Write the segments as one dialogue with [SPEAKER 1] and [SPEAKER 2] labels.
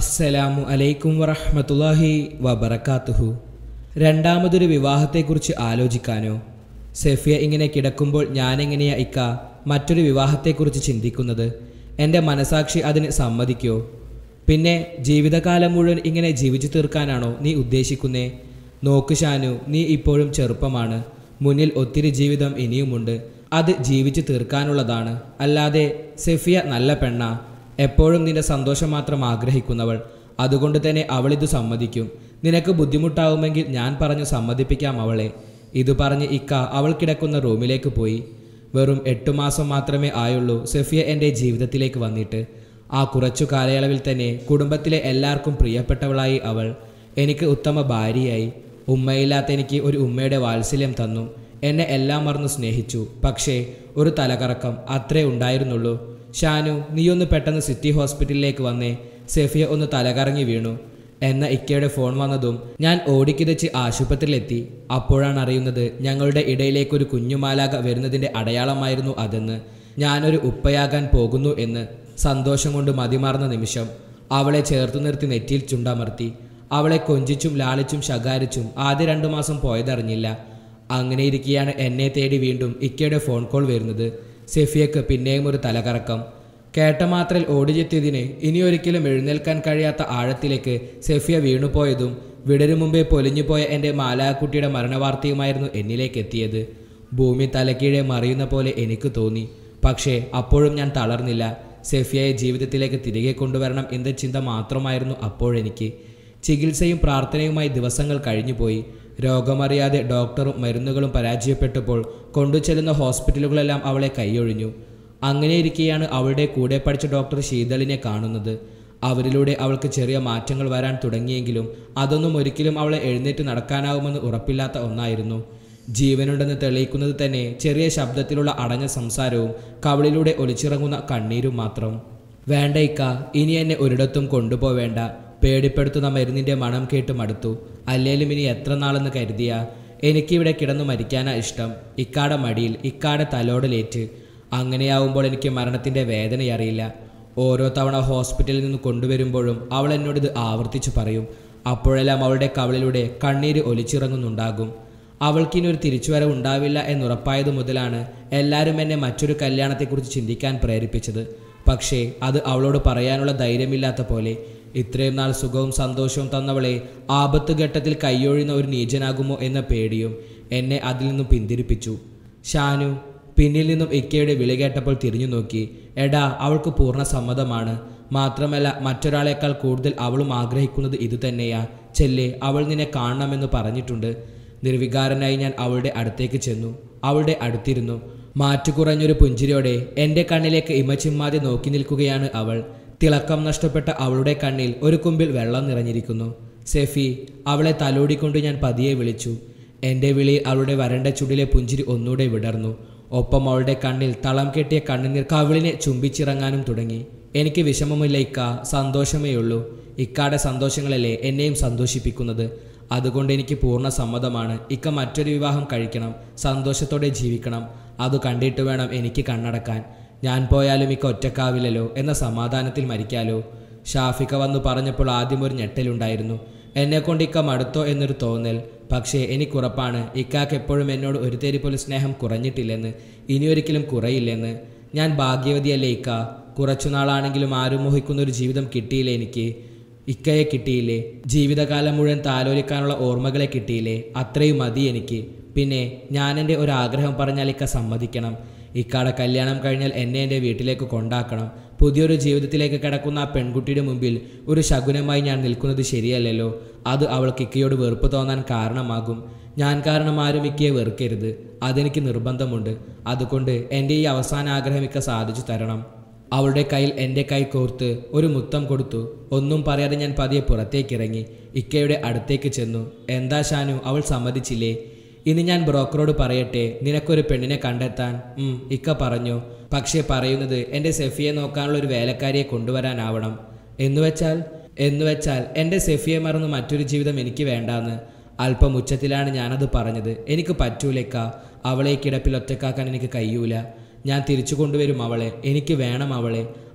[SPEAKER 1] അസ്സലാമു അലൈക്കും വറഹ്മത്തുള്ളാഹി വബറകാതുഹു രണ്ടാമതൊരു വിവാഹത്തെക്കുറിച്ച് ആലോചിക്കാനോ സെഫിയ ഇങ്ങനെ കിടക്കുമ്പോൾ ഞാനെങ്ങനെയാ ഇക്ക മറ്റൊരു വിവാഹത്തെക്കുറിച്ച് ചിന്തിക്കുന്നത് എൻ്റെ മനസാക്ഷി അതിന് സമ്മതിക്കോ പിന്നെ ജീവിതകാലം മുഴുവൻ ഇങ്ങനെ ജീവിച്ചു തീർക്കാനാണോ നീ ഉദ്ദേശിക്കുന്നേ നോക്ക് ഷാനു നീ ഇപ്പോഴും ചെറുപ്പമാണ് മുന്നിൽ ഒത്തിരി ജീവിതം ഇനിയുമുണ്ട് അത് ജീവിച്ചു തീർക്കാനുള്ളതാണ് അല്ലാതെ സെഫിയ നല്ല പെണ്ണാ എപ്പോഴും നിന്റെ സന്തോഷം മാത്രം ആഗ്രഹിക്കുന്നവൾ അതുകൊണ്ട് തന്നെ അവളിത് സമ്മതിക്കും നിനക്ക് ബുദ്ധിമുട്ടാവുമെങ്കിൽ ഞാൻ പറഞ്ഞു സമ്മതിപ്പിക്കാം അവളെ ഇത് പറഞ്ഞ് ഇക്ക അവൾ കിടക്കുന്ന റൂമിലേക്ക് പോയി വെറും എട്ടു മാസം മാത്രമേ ആയുള്ളൂ സെഫിയ എൻ്റെ ജീവിതത്തിലേക്ക് വന്നിട്ട് ആ കുറച്ചു കാലയളവിൽ തന്നെ കുടുംബത്തിലെ എല്ലാവർക്കും പ്രിയപ്പെട്ടവളായി അവൾ എനിക്ക് ഉത്തമ ഭാര്യയായി ഉമ്മയില്ലാത്ത എനിക്ക് ഒരു ഉമ്മയുടെ വാത്സല്യം തന്നു എന്നെ എല്ലാം മറന്നു സ്നേഹിച്ചു പക്ഷേ ഒരു തലകറക്കം അത്രേ ഉണ്ടായിരുന്നുള്ളൂ ഷാനു നീയൊന്ന് പെട്ടെന്ന് സിറ്റി ഹോസ്പിറ്റലിലേക്ക് വന്നേ സെഫിയ ഒന്ന് തലകറങ്ങി വീണു എന്ന ഇക്കയുടെ ഫോൺ വന്നതും ഞാൻ ഓടിക്കിതച്ച് ആശുപത്രിയിലെത്തി അപ്പോഴാണ് അറിയുന്നത് ഞങ്ങളുടെ ഇടയിലേക്ക് ഒരു കുഞ്ഞുമാലാക വരുന്നതിൻ്റെ അടയാളമായിരുന്നു അതെന്ന് ഞാനൊരു ഉപ്പയാകാൻ പോകുന്നു എന്ന് സന്തോഷം കൊണ്ട് മതിമാർന്ന നിമിഷം അവളെ ചേർത്തു നിർത്തി നെറ്റിയിൽ ചുണ്ടമർത്തി അവളെ കൊഞ്ചിച്ചും ലാളിച്ചും ശകാരിച്ചും ആദ്യ രണ്ടു മാസം പോയതറിഞ്ഞില്ല അങ്ങനെ ഇരിക്കെയാണ് എന്നെ തേടി വീണ്ടും ഇക്കയുടെ ഫോൺ കോൾ വരുന്നത് സെഫിയക്ക് പിന്നെയും ഒരു തലകറക്കം കേട്ട മാത്രയിൽ ഓടിയെത്തിയതിന് ഇനിയൊരിക്കലും എഴുന്നേൽക്കാൻ കഴിയാത്ത ആഴത്തിലേക്ക് സെഫിയ വീണുപോയതും വിടരു മുമ്പേ പൊലിഞ്ഞുപോയ എൻ്റെ മാലാക്കുട്ടിയുടെ മരണവാർത്തയുമായിരുന്നു എന്നിലേക്ക് എത്തിയത് ഭൂമി തലക്കീഴെ മറിയുന്ന പോലെ എനിക്ക് തോന്നി പക്ഷേ അപ്പോഴും ഞാൻ തളർന്നില്ല സെഫിയയെ ജീവിതത്തിലേക്ക് തിരികെ കൊണ്ടുവരണം എന്ന ചിന്ത മാത്രമായിരുന്നു അപ്പോഴെനിക്ക് ചികിത്സയും പ്രാർത്ഥനയുമായി ദിവസങ്ങൾ കഴിഞ്ഞുപോയി രോഗമറിയാതെ ഡോക്ടറും മരുന്നുകളും പരാജയപ്പെട്ടപ്പോൾ കൊണ്ടുചെല്ലുന്ന ഹോസ്പിറ്റലുകളെല്ലാം അവളെ കൈയൊഴിഞ്ഞു അങ്ങനെ ഇരിക്കെയാണ് അവളുടെ കൂടെ പഠിച്ച ഡോക്ടർ ശീതളിനെ കാണുന്നത് അവരിലൂടെ അവൾക്ക് ചെറിയ മാറ്റങ്ങൾ വരാൻ തുടങ്ങിയെങ്കിലും അതൊന്നും ഒരിക്കലും അവളെ എഴുന്നേറ്റ് നടക്കാനാവുമെന്ന് ഉറപ്പില്ലാത്ത ഒന്നായിരുന്നു ജീവനുണ്ടെന്ന് തെളിയിക്കുന്നത് തന്നെ ചെറിയ ശബ്ദത്തിലുള്ള അടഞ്ഞ സംസാരവും കവളിലൂടെ ഒലിച്ചിറങ്ങുന്ന കണ്ണീരും മാത്രം വേണ്ട ഇക്ക ഇനി എന്നെ ഒരിടത്തും കൊണ്ടുപോവേണ്ട പേടിപ്പെടുത്തുന്ന മരുന്നിന്റെ മണം കേട്ട് മടുത്തു അല്ലേലും ഇനി എത്ര നാളെന്ന് കരുതിയ എനിക്കിവിടെ കിടന്നു മരിക്കാനാ ഇഷ്ടം ഇക്കാടെ മടിയിൽ ഇക്കാടെ തലോടലേറ്റ് അങ്ങനെയാവുമ്പോൾ എനിക്ക് മരണത്തിന്റെ വേദനയറിയില്ല ഓരോ തവണ ഹോസ്പിറ്റലിൽ നിന്ന് കൊണ്ടുവരുമ്പോഴും അവൾ എന്നോട് ഇത് ആവർത്തിച്ചു പറയും അപ്പോഴെല്ലാം അവളുടെ കവളിലൂടെ കണ്ണീര് ഒലിച്ചിറങ്ങുന്നുണ്ടാകും അവൾക്കിനി ഒരു തിരിച്ചുവരവ് ഉണ്ടാവില്ല എന്നുറപ്പായത് മുതലാണ് എല്ലാവരും എന്നെ മറ്റൊരു കല്യാണത്തെക്കുറിച്ച് ചിന്തിക്കാൻ പ്രേരിപ്പിച്ചത് പക്ഷേ അത് അവളോട് പറയാനുള്ള ധൈര്യമില്ലാത്ത പോലെ ഇത്രയും നാൾ സുഖവും സന്തോഷവും തന്നവളെ ആപത്ത് ഘട്ടത്തിൽ കൈയൊഴിയുന്ന ഒരു നീചനാകുമോ എന്ന പേടിയും എന്നെ അതിൽ നിന്നും പിന്തിരിപ്പിച്ചു ഷാനു പിന്നിൽ നിന്നും ഇക്കയുടെ വിളി കേട്ടപ്പോൾ തിരിഞ്ഞു നോക്കി എടാ അവൾക്ക് പൂർണ്ണ സമ്മതമാണ് മാത്രമല്ല മറ്റൊരാളെക്കാൾ കൂടുതൽ അവളും ആഗ്രഹിക്കുന്നത് ഇതുതന്നെയാ ചെല്ലെ അവൾ നിന്നെ കാണണമെന്ന് പറഞ്ഞിട്ടുണ്ട് നിർവികാരനായി ഞാൻ അവളുടെ അടുത്തേക്ക് ചെന്നു അവളുടെ അടുത്തിരുന്നു മാറ്റുകുറഞ്ഞൊരു പുഞ്ചിരിയോടെ എൻ്റെ കണ്ണിലേക്ക് ഇമച്ചിമ്മാതെ നോക്കി നിൽക്കുകയാണ് അവൾ തിളക്കം നഷ്ടപ്പെട്ട അവളുടെ കണ്ണിൽ ഒരു കുമ്പിൽ വെള്ളം നിറഞ്ഞിരിക്കുന്നു സെഫി അവളെ തലോടിക്കൊണ്ട് ഞാൻ പതിയെ വിളിച്ചു എൻ്റെ വിളി അവളുടെ വരണ്ട ചുടിലെ പുഞ്ചിരി ഒന്നുകൂടെ വിടർന്നു ഒപ്പം അവളുടെ കണ്ണിൽ തളം കെട്ടിയ കണ്ണുനീർ കവിളിനെ ചുംബിച്ചിറങ്ങാനും തുടങ്ങി എനിക്ക് വിഷമമില്ല ഇക്ക സന്തോഷമേ ഉള്ളൂ ഇക്കാടെ സന്തോഷങ്ങളല്ലേ എന്നെയും സന്തോഷിപ്പിക്കുന്നത് അതുകൊണ്ട് എനിക്ക് പൂർണ്ണ സമ്മതമാണ് ഇക്ക മറ്റൊരു വിവാഹം കഴിക്കണം സന്തോഷത്തോടെ ജീവിക്കണം അത് കണ്ടിട്ട് വേണം എനിക്ക് കണ്ണടക്കാൻ ഞാൻ പോയാലും ഇക്ക ഒറ്റക്കാവില്ലല്ലോ എന്ന സമാധാനത്തിൽ മരിക്കാലോ ഷാഫിക്ക വന്നു പറഞ്ഞപ്പോൾ ആദ്യം ഒരു ഞെട്ടലുണ്ടായിരുന്നു എന്നെക്കൊണ്ട് ഇക്ക മടുത്തോ എന്നൊരു തോന്നൽ പക്ഷേ എനിക്കുറപ്പാണ് ഇക്കാക്ക് എപ്പോഴും എന്നോട് ഒരു തേരി പോലും സ്നേഹം കുറഞ്ഞിട്ടില്ലെന്ന് ഇനിയൊരിക്കലും കുറയില്ലെന്ന് ഞാൻ ഭാഗ്യവതിയല്ലേ ഇക്ക കുറച്ചുനാളാണെങ്കിലും ആരും മോഹിക്കുന്ന ഒരു ജീവിതം കിട്ടിയില്ലേ എനിക്ക് ഇക്കയെ കിട്ടിയില്ലേ ജീവിതകാലം മുഴുവൻ താലോലിക്കാനുള്ള ഓർമ്മകളെ കിട്ടിയില്ലേ അത്രയും മതി എനിക്ക് പിന്നെ ഞാൻ എൻ്റെ ഒരു ആഗ്രഹം പറഞ്ഞാൽ ഇക്ക സമ്മതിക്കണം ഇക്കാടെ കല്യാണം കഴിഞ്ഞാൽ എന്നെ എൻ്റെ വീട്ടിലേക്ക് കൊണ്ടാക്കണം പുതിയൊരു ജീവിതത്തിലേക്ക് കിടക്കുന്ന ആ പെൺകുട്ടിയുടെ മുമ്പിൽ ഒരു ശകുനമായി ഞാൻ നിൽക്കുന്നത് ശരിയല്ലല്ലോ അത് അവൾക്ക് ഇക്കയോട് വെറുപ്പ് തോന്നാൻ കാരണമാകും ഞാൻ കാരണം ആരും ഇക്കയെ വെറുക്കരുത് അതെനിക്ക് നിർബന്ധമുണ്ട് അതുകൊണ്ട് എൻ്റെ ഈ അവസാന ആഗ്രഹം ഇക്ക സാധിച്ചു തരണം അവളുടെ കയ്യിൽ എൻ്റെ കൈ കോർത്ത് ഒരു മുത്തം കൊടുത്തു ഒന്നും പറയാതെ ഞാൻ പതിയെ പുറത്തേക്കിറങ്ങി ഇക്കയുടെ അടുത്തേക്ക് ചെന്നു എന്താ ഷാനു അവൾ സമ്മതിച്ചില്ലേ ഇനി ഞാൻ ബ്രോക്കറോട് പറയട്ടെ നിനക്കൊരു പെണ്ണിനെ കണ്ടെത്താൻ ഉം, ഇക്ക പറഞ്ഞു പക്ഷേ പറയുന്നത് എൻ്റെ സെഫിയെ നോക്കാനുള്ള ഒരു വേലക്കാരിയെ കൊണ്ടുവരാനാവണം എന്നുവെച്ചാൽ എന്നുവെച്ചാൽ എൻ്റെ സെഫിയെ മറന്ന് മറ്റൊരു ജീവിതം എനിക്ക് വേണ്ടാന്ന് അല്പം ഉച്ചത്തിലാണ് ഞാനത് പറഞ്ഞത് എനിക്ക് പറ്റൂലേക്ക അവളെ ഈ കിടപ്പിൽ ഒറ്റക്കാക്കാൻ എനിക്ക് കഴിയൂല ഞാൻ തിരിച്ചു കൊണ്ടുവരും അവളെ എനിക്ക് വേണം അവളെ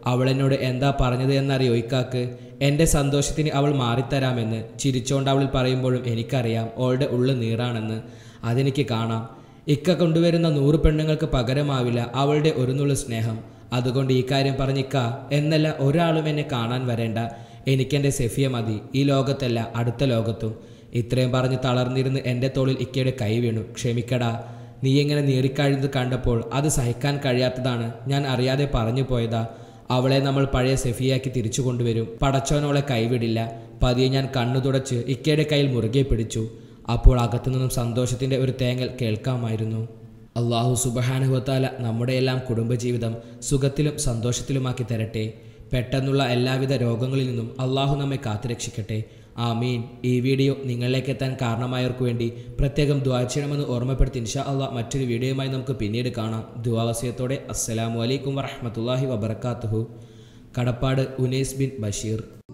[SPEAKER 1] അവൾ എന്നോട് എന്താ പറഞ്ഞത് എന്നറിയോ ഇക്കാക്ക് എൻ്റെ സന്തോഷത്തിന് അവൾ മാറിത്തരാമെന്ന് ചിരിച്ചോണ്ട് അവളിൽ പറയുമ്പോഴും എനിക്കറിയാം അവളുടെ ഉള്ളു നീറാണെന്ന് അതെനിക്ക് കാണാം ഇക്ക കൊണ്ടുവരുന്ന നൂറ് പെണ്ണുങ്ങൾക്ക് പകരമാവില്ല അവളുടെ ഒരു നുള്ളു സ്നേഹം അതുകൊണ്ട് ഈ കാര്യം പറഞ്ഞിക്ക എന്നല്ല ഒരാളും എന്നെ കാണാൻ വരേണ്ട എനിക്കെൻ്റെ സെഫിയ മതി ഈ ലോകത്തല്ല അടുത്ത ലോകത്തും ഇത്രയും പറഞ്ഞ് തളർന്നിരുന്ന് എൻ്റെ തോളിൽ ഇക്കയുടെ കൈ വീണു ക്ഷമിക്കടാ നീ എങ്ങനെ നീറിക്കഴിഞ്ഞത് കണ്ടപ്പോൾ അത് സഹിക്കാൻ കഴിയാത്തതാണ് ഞാൻ അറിയാതെ പറഞ്ഞു പോയതാ അവളെ നമ്മൾ പഴയ സെഫിയാക്കി തിരിച്ചു കൊണ്ടുവരും പടച്ചോനോളെ കൈവിടില്ല പതിയെ ഞാൻ കണ്ണു തുടച്ച് ഇക്കയുടെ കയ്യിൽ മുറുകെ പിടിച്ചു അപ്പോൾ അകത്തുനിന്നും സന്തോഷത്തിൻ്റെ ഒരു തേങ്ങൽ കേൾക്കാമായിരുന്നു അള്ളാഹു സുബഹാനുഹത്താല നമ്മുടെ എല്ലാം കുടുംബജീവിതം സുഖത്തിലും സന്തോഷത്തിലുമാക്കി തരട്ടെ പെട്ടെന്നുള്ള എല്ലാവിധ രോഗങ്ങളിൽ നിന്നും അള്ളാഹു നമ്മെ കാത്തുരക്ഷിക്കട്ടെ ആമീൻ ഈ വീഡിയോ നിങ്ങളിലേക്ക് എത്താൻ കാരണമായവർക്ക് വേണ്ടി പ്രത്യേകം ദ്വാ ചെയ്യണമെന്ന് ഓർമ്മപ്പെടുത്തി ഇൻഷാ അള്ളാഹ് മറ്റൊരു വീഡിയോയുമായി നമുക്ക് പിന്നീട് കാണാം ദ്വാവസ്യത്തോടെ അസ്സലാമു അലൈക്കും വറഹമത്തല്ലാഹി വബർക്കാത്തുഹു കടപ്പാട് ഉനൈസ് ബിൻ ബഷീർ